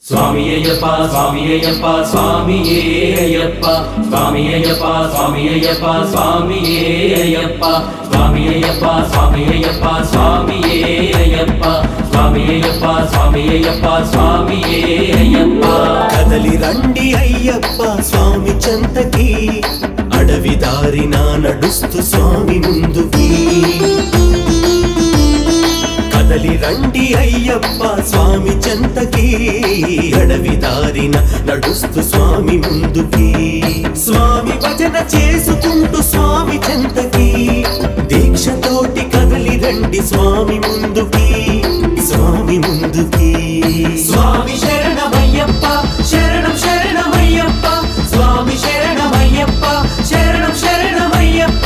స్వామి అయ్యప్ప స్వామి అయ్యప్ప స్వామి అయ్యప్ప స్వామి అయ్యప్ప స్వామి అయ్యప్ప స్వామి అయ్యప్ప స్వామి అయ్యప్ప స్వామి అయ్యప్ప స్వామి అయ్యప్ప స్వామి అయ్యప్ప స్వామి అయ్యప్ప స్వామి అయ్యప్ప కదలి రండి అయ్యప్ప స్వామి చెంతకి అడవి దారిన నడుస్తూ స్వామి ముందుకి కదలి రండి అయ్యప్ప స్వామి చెంతకి అడవి దారిన నడుస్తూ స్వామి ముందుకి స్వామి భజన చేసుకుంటూ స్వామి చెంతకి దీక్షతోటి కదలి రండి స్వామి ముందుకి స్వామి ముందుకి స్వామి శరణమయ్యప్ప శరణం శరణమయ్యప్ప స్వామి శరణమయ్యప్ప శరణం శరణమయ్యప్ప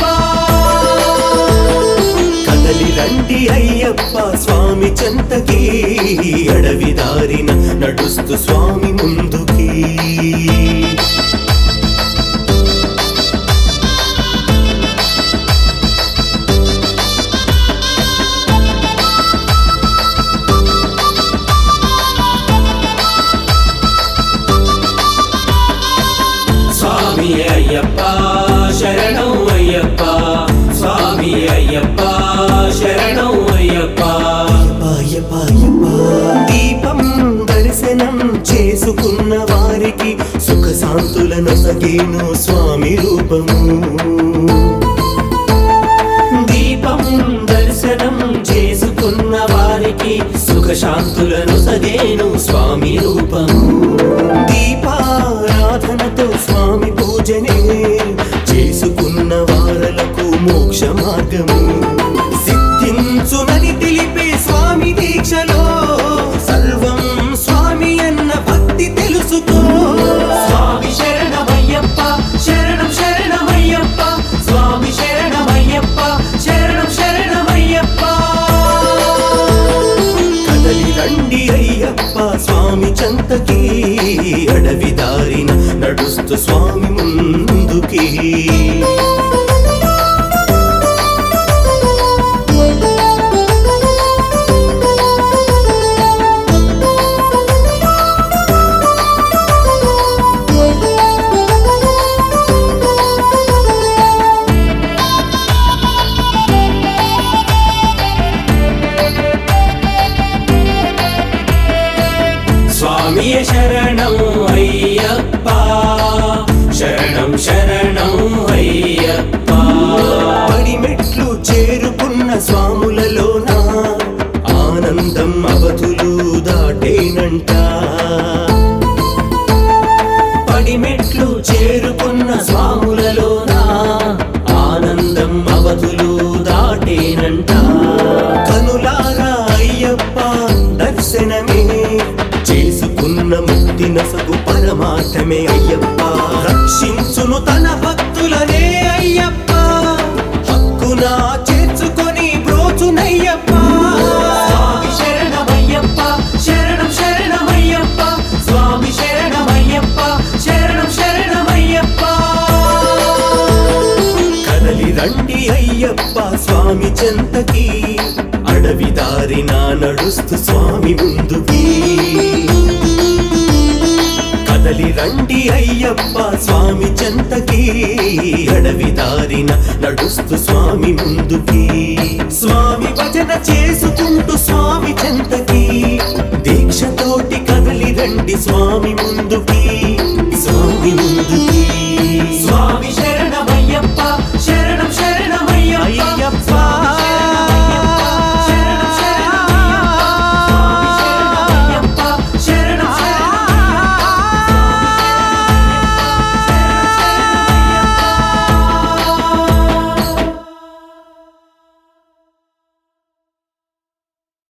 కదలి రండి అయ్యప్ప స్వామి చెంతకి అడవి దారిన నడుస్తూ స్వామి ముందుకి స్వామి అయ్యప్ప శరణం అయ్యప్ప స్వామి అయ్యప్ప శరణం అయ్యప్ప అయ్యప్ప, అయ్యప్ప. దీపం దర్శనం చేసుకున్న వారికి సుఖ శాంతులను సగేను స్వామి రూపము దీపం దర్శనం చేసుకున్న వారికి సుఖ శాంతులను సగేను స్వామి రూపము దీపారాధనతో స్వామి పూజనే చేసుకున్న వారలకు మోక్ష మార్గము సిద్ధించునని తెలిపే స్వామి దీక్షలో సర్వం స్వామి అన్న భక్తి తెలుసుకో స్వామి శరణమయ్యప్ప శరణం శరణమయ్యప్ప స్వామి శరణమయ్యప్ప శరణం శరణమయ్యప్ప కదలి రండి అయ్యప్ప స్వామి చంతకి అడవి దారిన నడుస్తూ స్వామి ముందుకి స్వామి శరణం అయ్యప్ప శరణం శరణం అయ్యప్ప పడి మెట్లు చేరుకున్న స్వాములలోన ఆనందం అవధులు దాటేనంట పడి మెట్లు చేరుకున్న స్వాములలోన ఆనందం అవధులు దాటేనంట కనులారా అయ్యప్ప దర్శనమే చేసుకున్న ముక్తి నసగు పరమార్థమే అయ్యప్ప రక్షించును తన భక్తులనే అయ్యప్ప హక్కున చేర్చుకొని బ్రోచునయ్యప్ప స్వామి శరణమయ్యప్ప శరణం శరణమయ్యప్ప స్వామి శరణమయ్యప్ప శరణం శరణమయ్యప్ప కదలి రండి అయ్యప్ప స్వామి చెంతకి అడవి దారిన నడుస్తూ స్వామి ముందుకి కదలి రండి అయ్యప్ప స్వామి చెంతకి అడవి దారిన నడుస్తూ స్వామి ముందుకి స్వామి భజన చేసుకుంటూ స్వామి చెంతకి దీక్షతోటి కదలి రండి స్వామి ముందుకి స్వామి ముందుకి